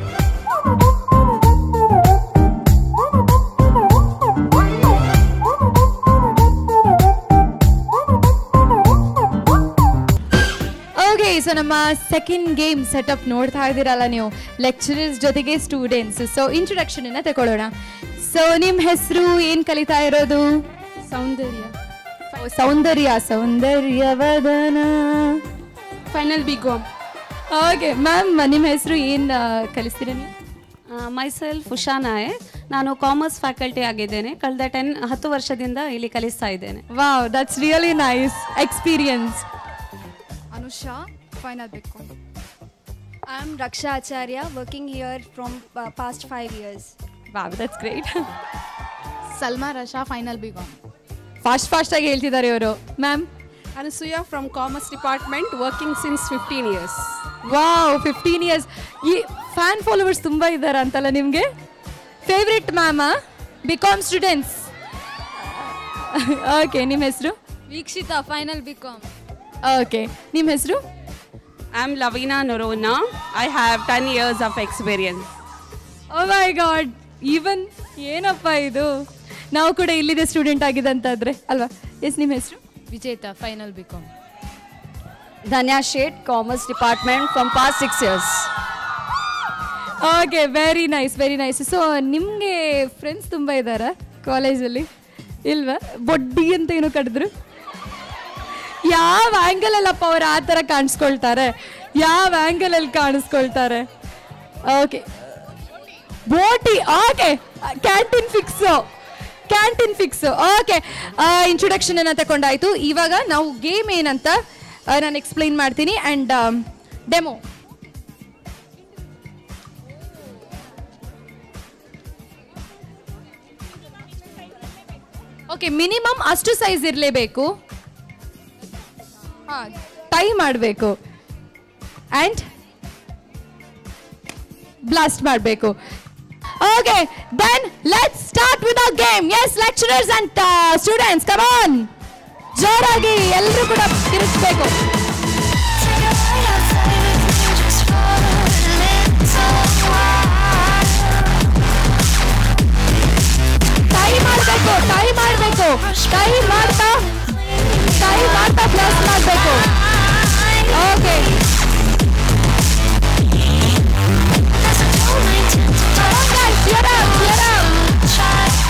okay so ನಮ್ಮ ಸೆಕೆಂಡ್ ಗೇಮ್ ಸೆಟಪ್ ನೋಡ್ತಾ ಇದ್ದೀರಲ್ಲ ನೀವು ಲೆಕ್ಚರರ್ಸ್ ಜೊತೆಗೆ ಸ್ಟೂಡೆಂಟ್ಸ್ ಸೊ ಇಂಟ್ರೊಡಕ್ಷನ್ ಅನ್ನ ತಗೊಳ್ಳೋಣ ಸೊ ನಿಮ್ಮ ಹೆಸರು ಏನು ಕಲಿತಾ ಇರೋದು ಸೌಂದರ್ಯ ಓ, ಸೌಂದರ್ಯ ಸೌಂದರ್ಯವದನ final B com okay ma'am ನಿಮ್ಮ ಹೆಸರು ಏನು ಕಲಿಸ್ತೀರಾ ನೀವು ಮೈಸೆಲ್ಫ್ ಉಷಾ ನಾಯಕ್ ನಾನು ಕಾಮರ್ಸ್ ಫ್ಯಾಕಲ್ಟಿ ಆಗಿದ್ದೇನೆ ಕಳೆದ ಟೆನ್ ಹತ್ತು ವರ್ಷದಿಂದ ಇಲ್ಲಿ ಕಲಿಸ್ತಾ ಇದ್ದೇನೆ wow that's really nice experience Anusha final ಬೇಕು I am Raksha Acharya working here from past five years wow that's great Salma Rasha final B com fast ಫಾಸ್ಟಾಗಿ ಹೇಳ್ತಿದ್ದಾರೆ ಇವರು ma'am Anasuya from Commerce Department, working since 15 years. Wow fifteen years ಈ fan followers ತುಂಬ ಇದ್ದಾರೆ ಅಂತಲ್ಲ ನಿಮಗೆ favourite ಮ್ಯಾಮ ಬಿ ಕಾಮ್ ಸ್ಟೂಡೆಂಟ್ಸ್ ಓಕೆ ನಿಮ್ಮ ಹೆಸರು Veekshitha final B com okay ನಿಮ್ಮ ಹೆಸರು I'm Lavina Norona. I have 10 years of experience. Oh my god even ಏನಪ್ಪ ಇದು ನಾವು ಕೂಡ ಇಲ್ಲಿದೆ ಸ್ಟೂಡೆಂಟ್ ಆಗಿದೆ ಅಂತಾದ್ರೆ ಅಲ್ವಾ ಎಸ್ ನಿಮ್ಮ ಹೆಸರು Vijetha final B com Dhanya Sheth, Commerce Department from past six years. Okay very nice very nice so ನಿಮಗೆ ಫ್ರೆಂಡ್ಸ್ ತುಂಬ ಇದ್ದಾರಾ ಕಾಲೇಜಲ್ಲಿ ಇಲ್ವಾ ಬೊಡ್ಡಿ ಅಂತ ಏನೋ ಕಡಿದ್ರು ಯಾವ ಆ್ಯಂಗಲಲ್ಲಪ್ಪ ಅವ್ರು ಆ ಥರ ಕಾಣಿಸ್ಕೊಳ್ತಾರೆ ಯಾವ ಆ್ಯಂಗಲಲ್ಲಿ ಕಾಣಿಸ್ಕೊಳ್ತಾರೆ ಓಕೆ ಬೋಟಿ okay canteen fix canteen fix okay introduction ಅನ್ನ ತಗೊಂಡಾಯ್ತು ಇವಾಗ ನಾವು ಗೇಮ್ ಏನಂತ ನಾನು ಎಕ್ಸ್ಪ್ಲೈನ್ ಮಾಡ್ತೀನಿ ಆ್ಯಂಡ್ ಡೆಮೋ ಓಕೆ ಮಿನಿಮಮ್ ಅಷ್ಟು ಸೈಜ್ ಇರಲೇಬೇಕು ಹಾಂ ಟೈ ಮಾಡಬೇಕು ಆ್ಯಂಡ್ ಬ್ಲಾಸ್ಟ್ ಮಾಡಬೇಕು okay then let's start with a game yes lecturers and students come on ಜೋರಾಗಿ ಎಲ್ಲರೂ ಕೂಡ ತಿರುಗಿಸ್ಬೇಕು ಟೈ ಮಾಡಬೇಕು ಟೈ ಮಾಡಬೇಕು ಟೈ ಮಾಡ್ತಾ ಟೈ ಮಾಡ್ತಾ ಪ್ಲಸ್ ಮಾಡಬೇಕು okay Cheer up, cheer up.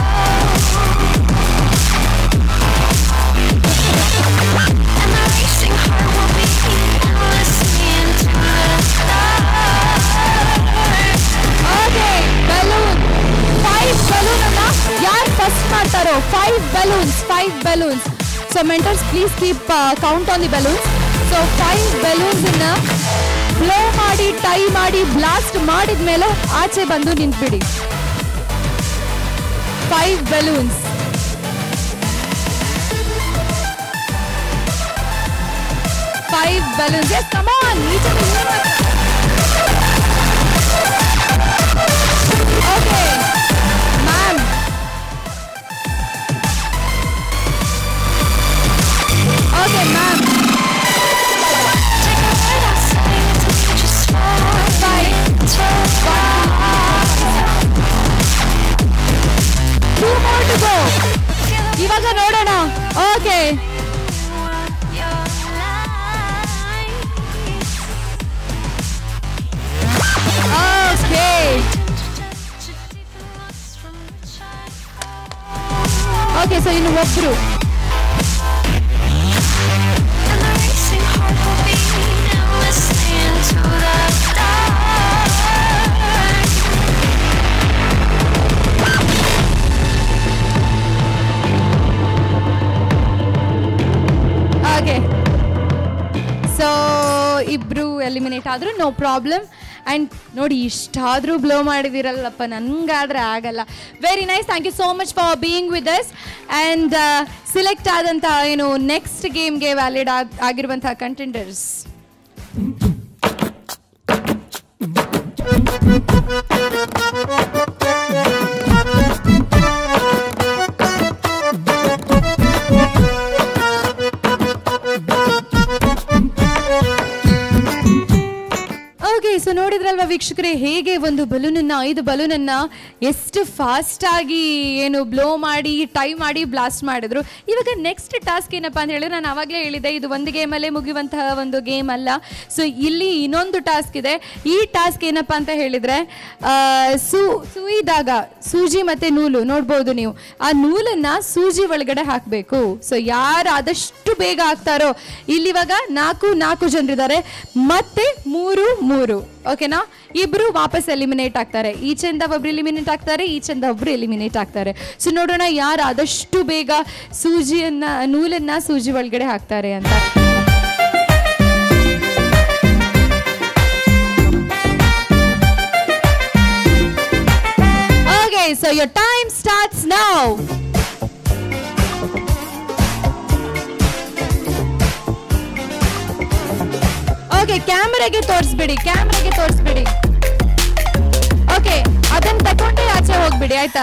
Okay, balloon. Five balloon ಅನ್ನ ಯಾರು ಫಸ್ಟ್ ಮಾಡ್ತಾರೋ five balloons five balloons so mentors please keep count on the balloons so five balloons ಅನ್ನ ಬ್ಲೋ ಮಾಡಿ ಟೈ ಮಾಡಿ ಬ್ಲಾಸ್ಟ್ ಮಾಡಿದ ಮೇಲೆ ಆಚೆ ಬಂದು ನಿಂತ್ಬಿಡಿ five balloons five balloons yes come on ಈಚೆ okay ma'am okay ma'am two more to go ಇವಾಗ ನೋಡೋಣ ಓಕೆ ಓಕೆ ಓಕೆ ಸೊ ಇನ್ನು ಒಬ್ರು ಓಕೆ ಸೊ ಇಬ್ರು ಎಲಿಮಿನೇಟ್ ಆದ್ರು ನೋ ಪ್ರಾಬ್ಲಮ್ ಆ್ಯಂಡ್ ನೋಡಿ ಇಷ್ಟಾದರೂ ಬ್ಲೋ ಮಾಡಿದಿರಲ್ಲಪ್ಪ ನನಗಾದ್ರೆ ಆಗಲ್ಲ very nice thank you so much for being with us and select ಆದಂಥ ಏನು ನೆಕ್ಸ್ಟ್ ಗೇಮ್ಗೆ ವ್ಯಾಲಿಡ್ ಆಗ್ ಆಗಿರುವಂಥ ಕಂಟೆಂಡರ್ಸ್ ಓಕೆ ಸೊ ನೋಡಿದ್ರಲ್ವಾ ವೀಕ್ಷಕರೇ ಹೇಗೆ ಒಂದು ಬಲೂನನ್ನ ಐದು ಬಲೂನನ್ನ ಎಷ್ಟು ಫಾಸ್ಟ್ ಆಗಿ ಏನು ಬ್ಲೋ ಮಾಡಿ ಟೈ ಮಾಡಿ ಬ್ಲಾಸ್ಟ್ ಮಾಡಿದ್ರು ಇವಾಗ ನೆಕ್ಸ್ಟ್ ಟಾಸ್ಕ್ ಏನಪ್ಪಾ ಅಂತ ಹೇಳಿದ್ರೆ ನಾನು ಅವಾಗಲೇ ಹೇಳಿದೆ ಇದು ಒಂದು ಗೇಮಲ್ಲೇ ಮುಗಿಯುವಂತಹ ಒಂದು ಗೇಮ್ ಅಲ್ಲ ಸೊ ಇಲ್ಲಿ ಇನ್ನೊಂದು ಟಾಸ್ಕ್ ಇದೆ ಈ ಟಾಸ್ಕ್ ಏನಪ್ಪಾ ಅಂತ ಹೇಳಿದ್ರೆ ಆ, ಸೂ ಸುಯಿದಾಗ ಸೂಜಿ ಮತ್ತೆ ನೂಲು ನೋಡ್ಬೋದು ನೀವು ಆ ನೂಲನ್ನ ಸೂಜಿ ಒಳಗಡೆ ಹಾಕಬೇಕು ಸೊ ಯಾರು ಆದಷ್ಟು ಬೇಗ ಹಾಕ್ತಾರೋ ಇಲ್ಲಿವಾಗ ನಾಲ್ಕು ನಾಲ್ಕು ಜನರಿದ್ದಾರೆ ಮತ್ತೆ ಮೂರು ಮೂರು ಓಕೆನಾ ಇಬ್ರು ವಾಪಸ್ ಎಲಿಮಿನೇಟ್ ಆಗ್ತಾರೆ ಈಚೆಂದ ಒಬ್ರು ಎಲಿಮಿನೇಟ್ ಆಗ್ತಾರೆ ಈಚೆಂದ ಒಬ್ರು ಎಲಿಮಿನೇಟ್ ಆಗ್ತಾರೆ ಸೊ ನೋಡೋಣ ಯಾರು ಆದಷ್ಟು ಬೇಗ ಸೂಜಿಯನ್ನ ನೂಲನ್ನ ಸೂಜಿ ಒಳಗಡೆ ಹಾಕ್ತಾರೆ ಅಂತ Okay, so your time starts now. Okay ಕ್ಯಾಮ್ರಾಗೆ ತೋರಿಸ್ಬಿಡಿ ಕ್ಯಾಮ್ರಾಗೆ ತೋರಿಸ್ಬಿಡಿ ಓಕೆ ಅದನ್ನ ತಗೊಂಡೇ ಆಚೆ ಹೋಗ್ಬಿಡಿ ಆಯ್ತಾ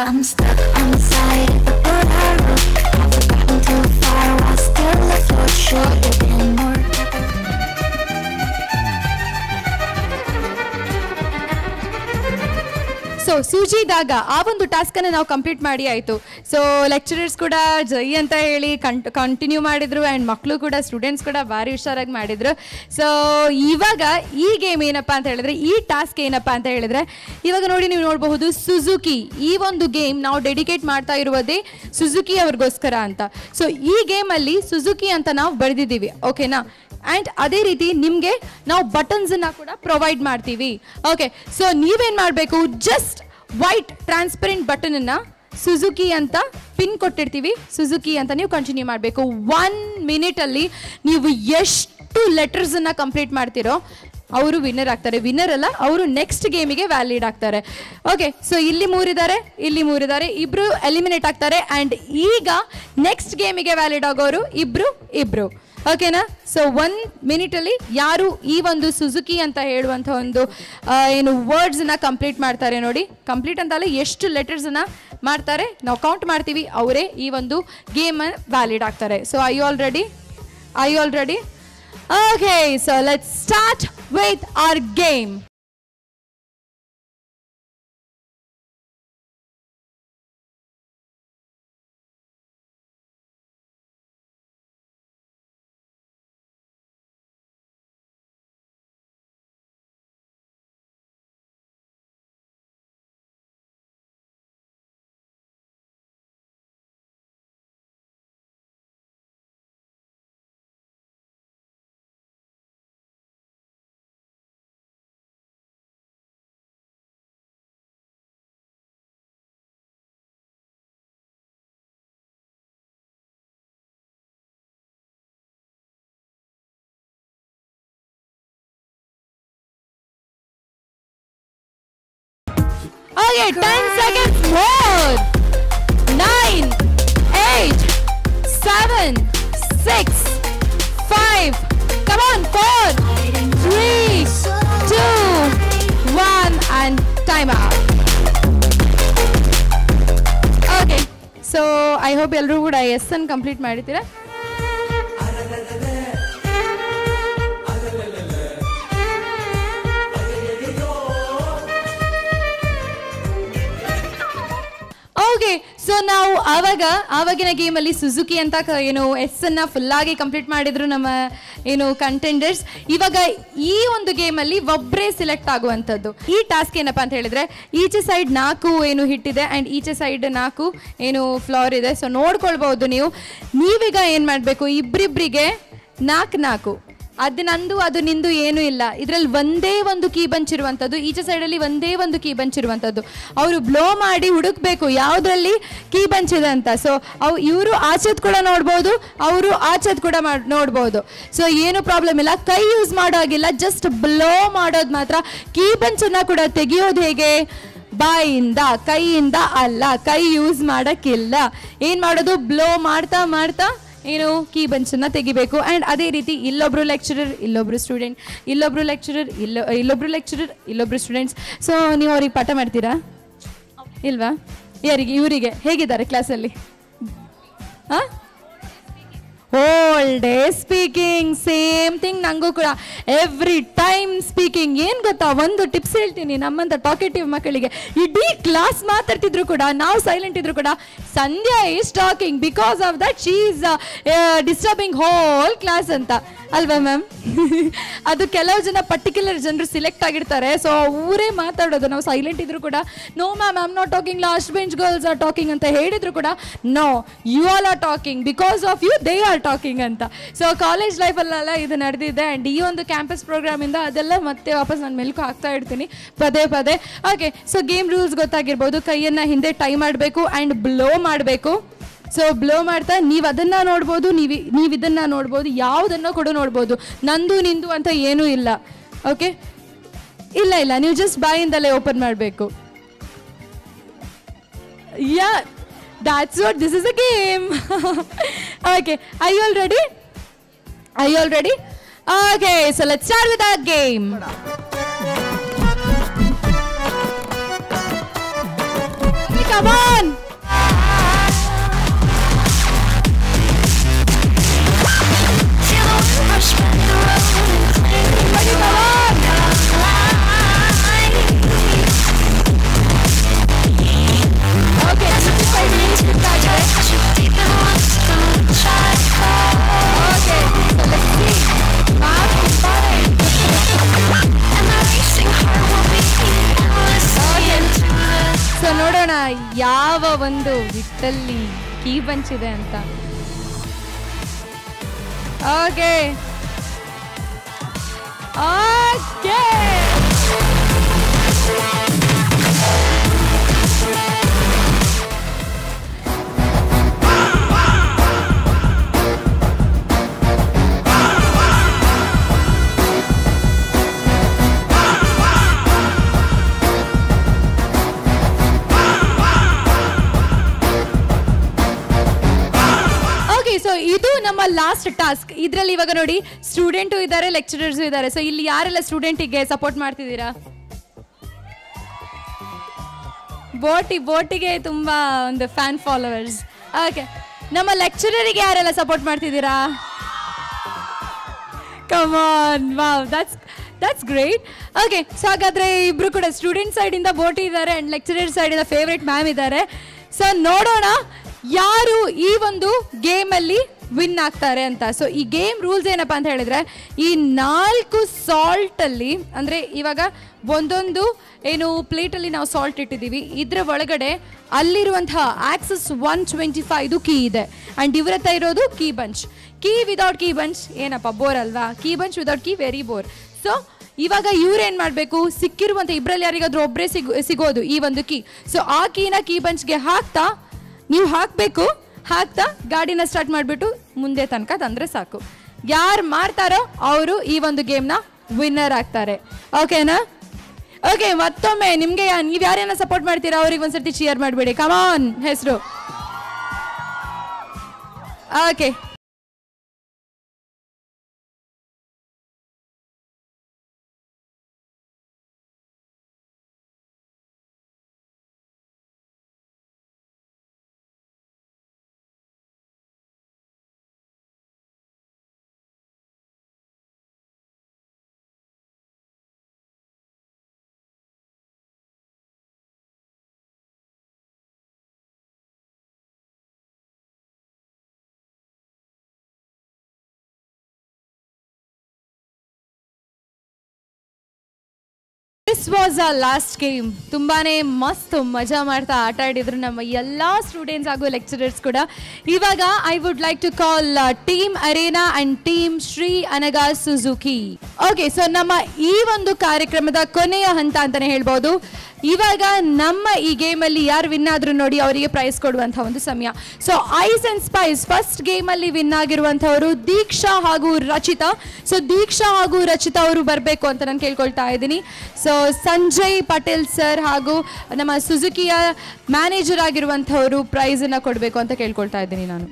ಸೊ ಸೂಜಿದಾಗ ಆ ಒಂದು ಟಾಸ್ಕ್ ಅನ್ನ ನಾವು ಕಂಪ್ಲೀಟ್ ಮಾಡಿ ಆಯ್ತು ಸೊ ಲೆಕ್ಚರರ್ಸ್ ಕೂಡ ಜೈ ಅಂತ ಹೇಳಿ ಕಂಟಿನ್ಯೂ ಮಾಡಿದ್ರು ಆ್ಯಂಡ್ ಮಕ್ಕಳು ಕೂಡ ಸ್ಟೂಡೆಂಟ್ಸ್ ಕೂಡ ಭಾರಿ ಹುಷಾರಾಗಿ ಮಾಡಿದ್ರು ಸೊ ಇವಾಗ ಈ ಗೇಮ್ ಏನಪ್ಪ ಅಂತ ಹೇಳಿದ್ರೆ ಈ ಟಾಸ್ಕ್ ಏನಪ್ಪ ಅಂತ ಹೇಳಿದ್ರೆ ಇವಾಗ ನೋಡಿ ನೀವು ನೋಡಬಹುದು ಸುಜುಕಿ ಈ ಒಂದು ಗೇಮ್ ನಾವು ಡೆಡಿಕೇಟ್ ಮಾಡ್ತಾ ಇರುವುದೇ ಸುಜುಕಿ ಅವ್ರಿಗೋಸ್ಕರ ಅಂತ ಸೊ ಈ ಗೇಮಲ್ಲಿ ಸುಜುಕಿ ಅಂತ ನಾವು ಬರೆದಿದ್ದೀವಿ ಓಕೆನಾ ಆ್ಯಂಡ್ ಅದೇ ರೀತಿ ನಿಮಗೆ ನಾವು ಬಟನ್ಸನ್ನು ಕೂಡ ಪ್ರೊವೈಡ್ ಮಾಡ್ತೀವಿ ಓಕೆ ಸೊ ನೀವೇನು ಮಾಡಬೇಕು ಜಸ್ಟ್ ವೈಟ್ ಟ್ರಾನ್ಸ್ಪರೆಂಟ್ ಬಟನನ್ನು ಸುಜುಕಿ ಅಂತ ಪಿನ್ ಕೊಟ್ಟಿರ್ತೀವಿ ಸುಜುಕಿ ಅಂತ ನೀವು ಕಂಟಿನ್ಯೂ ಮಾಡಬೇಕು ಒನ್ ಮಿನಿಟಲ್ಲಿ ನೀವು ಎಷ್ಟು ಲೆಟರ್ಸನ್ನು ಕಂಪ್ಲೀಟ್ ಮಾಡ್ತೀರೋ ಅವರು ವಿನ್ನರ್ ಆಗ್ತಾರೆ ವಿನ್ನರ್ ಅಲ್ಲ ಅವರು ನೆಕ್ಸ್ಟ್ ಗೇಮಿಗೆ ವ್ಯಾಲಿಡ್ ಆಗ್ತಾರೆ ಓಕೆ ಸೊ ಇಲ್ಲಿ ಮೂರಿದ್ದಾರೆ ಇಲ್ಲಿ ಮೂರಿದ್ದಾರೆ ಇಬ್ರು ಎಲಿಮಿನೇಟ್ ಆಗ್ತಾರೆ ಆ್ಯಂಡ್ ಈಗ ನೆಕ್ಸ್ಟ್ ಗೇಮಿಗೆ ವ್ಯಾಲಿಡ್ ಆಗೋರು ಇಬ್ರು ಇಬ್ರು ಓಕೆನಾ ಸೊ ಒನ್ ಮಿನಿಟಲ್ಲಿ ಯಾರು ಈ ಒಂದು ಸುಜುಕಿ ಅಂತ ಹೇಳುವಂಥ ಒಂದು ಆ, ಏನು ವರ್ಡ್ಸನ್ನ ಕಂಪ್ಲೀಟ್ ಮಾಡ್ತಾರೆ ನೋಡಿ ಕಂಪ್ಲೀಟ್ ಅಂತಲ್ಲ ಎಷ್ಟು ಲೆಟರ್ಸನ್ನ ಮಾಡ್ತಾರೆ ನಾವು ಕೌಂಟ್ ಮಾಡ್ತೀವಿ ಅವರೇ ಈ ಒಂದು ಗೇಮ್ ವ್ಯಾಲಿಡ್ ಆಗ್ತಾರೆ so I all ready I all ready okay so let start with our game Okay, 10 seconds more. 9, 8, 7, 6, 5. Come on, 4, 3, 2, 1, and time out. Okay so I hope ಎಲ್ಲರೂ ಕೂಡ ಎಸ್ ಅನ್ನು ಕಂಪ್ಲೀಟ್ ಮಾಡಿದ್ದೀರಾ okay so ನಾವು ಆವಾಗ ಆವಾಗಿನ ಗೇಮಲ್ಲಿ Suzuki ಅಂತ ಕ- ಏನು ಎಸ್ ಅನ್ನ ಫುಲ್ಲಾಗಿ ಕಂಪ್ಲೀಟ್ ಮಾಡಿದ್ರು ನಮ್ಮ ಏನು ಕಂಟೆಂಡರ್ಸ್ ಇವಾಗ ಈ ಒಂದು ಗೇಮಲ್ಲಿ ಒಬ್ಬರೇ ಸಿಲೆಕ್ಟ್ ಆಗುವಂಥದ್ದು ಈ ಟಾಸ್ಕ್ ಏನಪ್ಪ ಅಂತ ಹೇಳಿದ್ರೆ ಈಚೆ ಸೈಡ್ ನಾಲ್ಕು ಏನು ಹಿಟ್ಟಿದೆ ಆ್ಯಂಡ್ ಈಚೆ ಸೈಡ್ ನಾಲ್ಕು ಏನು ಫ್ಲೋರ್ ಇದೆ ಸೊ ನೋಡ್ಕೊಳ್ಬಹುದು ನೀವು ನೀವೀಗ ಏನು ಮಾಡಬೇಕು ಇಬ್ಬರಿಬ್ಬರಿಗೆ ನಾಲ್ಕು ನಾಲ್ಕು ಅದು ನಂದು ಅದು ನಿಂದು ಏನೂ ಇಲ್ಲ ಇದರಲ್ಲಿ ಒಂದೇ ಒಂದು ಕೀ ಬಂಚ್ ಇರುವಂಥದ್ದು ಈಚೆ ಸೈಡಲ್ಲಿ ಒಂದೇ ಒಂದು ಕೀ ಬಂಚ್ ಇರುವಂಥದ್ದು ಅವರು ಬ್ಲೋ ಮಾಡಿ ಹುಡುಕ್ಬೇಕು ಯಾವುದ್ರಲ್ಲಿ ಕೀ ಬಂಚ್ ಇದೆ ಅಂತ ಸೊ ಅವು ಇವರು ಆಚೆದ್ ಕೂಡ ನೋಡ್ಬೋದು ಅವರು ಆಚೆದ್ ಕೂಡ ಮಾಡ್ ನೋಡ್ಬೋದು ಸೊ ಏನು ಪ್ರಾಬ್ಲಮ್ ಇಲ್ಲ ಕೈ ಯೂಸ್ ಮಾಡೋ ಹಾಗಿಲ್ಲ ಜಸ್ಟ್ ಬ್ಲೋ ಮಾಡೋದು ಮಾತ್ರ ಕೀ ಬಂಚನ್ನು ಕೂಡ ತೆಗೆಯೋದು ಹೇಗೆ ಬಾಯಿಂದ ಕೈಯಿಂದ ಅಲ್ಲ ಕೈ ಯೂಸ್ ಮಾಡೋಕ್ಕಿಲ್ಲ ಏನು ಮಾಡೋದು ಬ್ಲೋ ಮಾಡ್ತಾ ಮಾಡ್ತಾ ಏನು ಕೀ ಬಂಚನ್ನು ತೆಗಿಬೇಕು ಆ್ಯಂಡ್ ಅದೇ ರೀತಿ ಇಲ್ಲೊಬ್ರು ಲೆಕ್ಚರರ್ ಇಲ್ಲೊಬ್ರು ಸ್ಟೂಡೆಂಟ್ ಇಲ್ಲೊಬ್ರು ಲೆಕ್ಚರರ್ ಇಲ್ಲ ಇಲ್ಲೊಬ್ರು ಲೆಕ್ಚರರ್ ಇಲ್ಲೊಬ್ರು ಸ್ಟೂಡೆಂಟ್ಸ್ ಸೊ ನೀವು ಅವ್ರಿಗೆ ಪಾಠ ಮಾಡ್ತೀರಾ ಇಲ್ವಾ ಯಾರಿಗೆ ಇವರಿಗೆ ಹೇಗಿದ್ದಾರೆ ಕ್ಲಾಸಲ್ಲಿ ಹಾಂ whole day speaking same thing ನನಗೂ ಕೂಡ ಎವ್ರಿ ಟೈಮ್ ಸ್ಪೀಕಿಂಗ್ ಏನು ಗೊತ್ತಾ ಒಂದು ಟಿಪ್ಸ್ ಹೇಳ್ತೀನಿ ನಮ್ಮಂಥ ಟಾಕೆಟಿವ್ ಮಕ್ಕಳಿಗೆ ಇಡೀ ಕ್ಲಾಸ್ ಮಾತಾಡ್ತಿದ್ರು ಕೂಡ ನಾವು ಸೈಲೆಂಟ್ ಇದ್ರು ಕೂಡ Sandhya is talking because of that she is disturbing whole class ಅಂತ ಅಲ್ವಾ ಮ್ಯಾಮ್ ಅದು ಕೆಲವು ಜನ ಪರ್ಟಿಕ್ಯುಲರ್ ಜನರು ಸಿಲೆಕ್ಟ್ ಆಗಿರ್ತಾರೆ ಸೊ ಅವರೇ ಮಾತಾಡೋದು ನಾವು ಸೈಲೆಂಟ್ ಇದ್ರು ಕೂಡ no ma'am I'm not talking last bench girls are talking ಅಂತ ಹೇಳಿದ್ರು ಕೂಡ no you all are talking because of you they are talking ಅಂತ ಸೊ ಕಾಲೇಜ್ ಲೈಫಲ್ಲೆಲ್ಲ ಇದು ನಡೆದಿದೆ ಆ್ಯಂಡ್ ಈ ಒಂದು ಕ್ಯಾಂಪಸ್ ಪ್ರೋಗ್ರಾಮಿಂದ ಅದೆಲ್ಲ ಮತ್ತೆ ವಾಪಸ್ ನಾನು ಮೆಲ್ಕು ಹಾಕ್ತಾ ಇರ್ತೀನಿ ಪದೇ ಪದೇ ಓಕೆ ಸೊ ಗೇಮ್ ರೂಲ್ಸ್ ಗೊತ್ತಾಗಿರ್ಬೋದು ಕೈಯನ್ನು ಹಿಂದೆ ಟೈ ಮಾಡಬೇಕು ಆ್ಯಂಡ್ ಬ್ಲೋ ಮಾಡಬೇಕು ಸೊ ಬ್ಲೋ ಮಾಡ್ತಾ ನೀವು ಅದನ್ನ ನೋಡ್ಬೋದು ನೀವು ನೀವು ಇದನ್ನ ನೋಡ್ಬೋದು ಯಾವುದನ್ನ ಕೂಡ ನೋಡ್ಬೋದು ನಂದು ನಿಂದು ಅಂತ ಏನೂ ಇಲ್ಲ ಓಕೆ ಇಲ್ಲ ಇಲ್ಲ ನೀವು ಜಸ್ಟ್ ಬಾಯಿಂದಲೇ ಓಪನ್ ಮಾಡಬೇಕು yeah that's what this is a game okay I all ready I all ready Okay, so let's start with our game. Okay, come on. Okay, come on. Okay, this is five minutes to start, right? Okay, so let's see. Mark, fine. So ನೋಡೋಣ ಯಾವ ಒಂದು ವಿತ್ತಲ್ಲಿ key ಬಂಚಿದೆ ಅಂತ okay okay okay so ಇದು ನಮ್ಮ last task ಇದರಲ್ಲಿ ಇವಾಗ ನೋಡಿ student ಇದ್ದಾರೆ ಲೆಕ್ಚರರ್ಸು ಇದ್ದಾರೆ ಸೊ ಇಲ್ಲಿ ಯಾರೆಲ್ಲ ಸ್ಟೂಡೆಂಟಿಗೆ ಸಪೋರ್ಟ್ ಮಾಡ್ತಿದ್ದೀರಾ ಬೋಟಿ ಬೋಟಿಗೆ ತುಂಬಾ ಒಂದು ಫ್ಯಾನ್ ಫಾಲೋವರ್ಸ್ ಓಕೆ ನಮ್ಮ ಲೆಕ್ಚರರಿಗೆ ಯಾರೆಲ್ಲ ಸಪೋರ್ಟ್ ಮಾಡ್ತಿದ್ದೀರಾ come on wow that's that's great okay so ಹಾಗಾದ್ರೆ ಇಬ್ರು ಕೂಡ ಸ್ಟೂಡೆಂಟ್ ಸೈಡಿಂದ ಬೋಟಿ ಇದ್ದಾರೆ ಅಂಡ್ ಲೆಕ್ಚರರ್ ಸೈಡಿಂದ ಫೇವ್ರೆಟ್ ಮ್ಯಾಮ್ ಇದ್ದಾರೆ ಸೊ ನೋಡೋಣ ಯಾರು ಈ ಒಂದು ಗೇಮಲ್ಲಿ ವಿನ್ ಆಗ್ತಾರೆ ಅಂತ ಸೊ ಈ ಗೇಮ್ ರೂಲ್ಸ್ ಏನಪ್ಪ ಅಂತ ಹೇಳಿದ್ರೆ ಈ ನಾಲ್ಕು ಸಾಲ್ಟಲ್ಲಿ ಅಂದರೆ ಇವಾಗ ಒಂದೊಂದು ಏನು ಪ್ಲೇಟಲ್ಲಿ ನಾವು ಸಾಲ್ಟ್ ಇಟ್ಟಿದ್ದೀವಿ ಇದ್ರ ಒಳಗಡೆ ಅಲ್ಲಿರುವಂತಹ access one twenty five key ಇದೆ ಆ್ಯಂಡ್ ಇವ್ರ ಹತ್ರ ಇರೋದು key bunch key without key bunch ಏನಪ್ಪ ಬೋರ್ ಅಲ್ವಾ key bunch without key very bore so ಇವಾಗ ಇವ್ರೇನ್ ಮಾಡಬೇಕು ಸಿಕ್ಕಿರುವಂಥ ಇಬ್ಬರಲ್ಲಿ ಯಾರಿಗಾದ್ರೂ ಒಬ್ಬರೇ ಸಿಗೋ ಸಿಗೋದು ಈ ಒಂದು ಕೀ ಸೊ ಆ ಕೀನ ಕೀ ಬಂಚ್ಗೆ ಹಾಕ್ತಾ ನೀವು ಹಾಕಬೇಕು ಹಾಕ್ತಾ ಗಾಡಿನ ಸ್ಟಾರ್ಟ್ ಮಾಡಿಬಿಟ್ಟು ಮುಂದೆ ತನಕ ತಂದರೆ ಸಾಕು ಯಾರು ಮಾಡ್ತಾರೋ ಅವರು ಈ ಒಂದು ಗೇಮ್ನ ವಿನ್ನರ್ ಆಗ್ತಾರೆ ಓಕೆನಾ ಓಕೆ ಮತ್ತೊಮ್ಮೆ ನಿಮಗೆ ನೀವು ಯಾರೇನ ಸಪೋರ್ಟ್ ಮಾಡ್ತೀರಾ ಅವ್ರಿಗೆ ಒಂದ್ಸರ್ತಿ ಚಿಯರ್ ಮಾಡಿಬಿಡಿ ಕಮಾನ್ ಹೆಸರು okay this was a last game ತುಂಬಾನೇ ಮಸ್ತ್ ಮಜಾ ಮಾಡ್ತಾ ಆಟ ಆಡಿದ್ರು ನಮ್ಮ ಎಲ್ಲ ಸ್ಟೂಡೆಂಟ್ಸ್ ಹಾಗೂ ಲೆಕ್ಚರರ್ಸ್ ಕೂಡ ಇವಾಗ I would like to call team arena and team Shri Anaga Suzuki okay so ನಮ್ಮ ಈ ಒಂದು ಕಾರ್ಯಕ್ರಮದ ಕೊನೆಯ ಹಂತ ಅಂತಾನೆ ಹೇಳ್ಬೋದು ಇವಾಗ ನಮ್ಮ ಈ ಗೇಮಲ್ಲಿ ಯಾರು ವಿನ್ ಆದ್ರು ನೋಡಿ ಅವರಿಗೆ ಪ್ರೈಸ್ ಕೊಡುವಂಥ ಒಂದು ಸಮಯ so ice and spice first ಗೇಮಲ್ಲಿ ವಿನ್ ಆಗಿರುವಂಥವರು ದೀಕ್ಷಾ ಹಾಗೂ ರಚಿತಾ ಸೊ ದೀಕ್ಷಾ ಹಾಗೂ ರಚಿತಾ ಅವರು ಬರಬೇಕು ಅಂತ ನಾನು ಕೇಳ್ಕೊಳ್ತಾ ಇದ್ದೀನಿ ಸೊ ಸಂಜಯ್ ಪಟೇಲ್ ಸರ್ ಹಾಗೂ ನಮ್ಮ ಸುಜುಕಿಯ ಮ್ಯಾನೇಜರ್ ಆಗಿರುವಂಥವರು ಪ್ರೈಸನ್ನು ಕೊಡಬೇಕು ಅಂತ ಕೇಳ್ಕೊಳ್ತಾ ಇದ್ದೀನಿ ನಾನು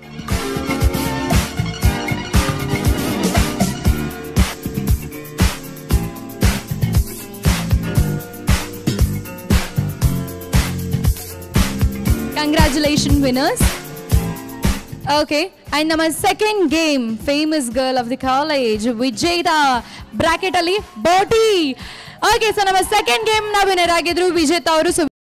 ಕಂಗ್ರ್ಯಾಚುಲೇಷನ್ ವಿನರ್ಸ್ ಓಕೆ ಅಂಡ್ ನಮ್ಮ second game famous girl of the college Vijetha bracket ಅಲ್ಲಿ ಬೋಟಿ ಓಕೆ ಸೊ ನಮ್ಮ ಸೆಕೆಂಡ್ ಗೇಮ್ ನ ವಿನರ್ ಆಗಿದ್ರು ವಿಜೇತ ಅವರು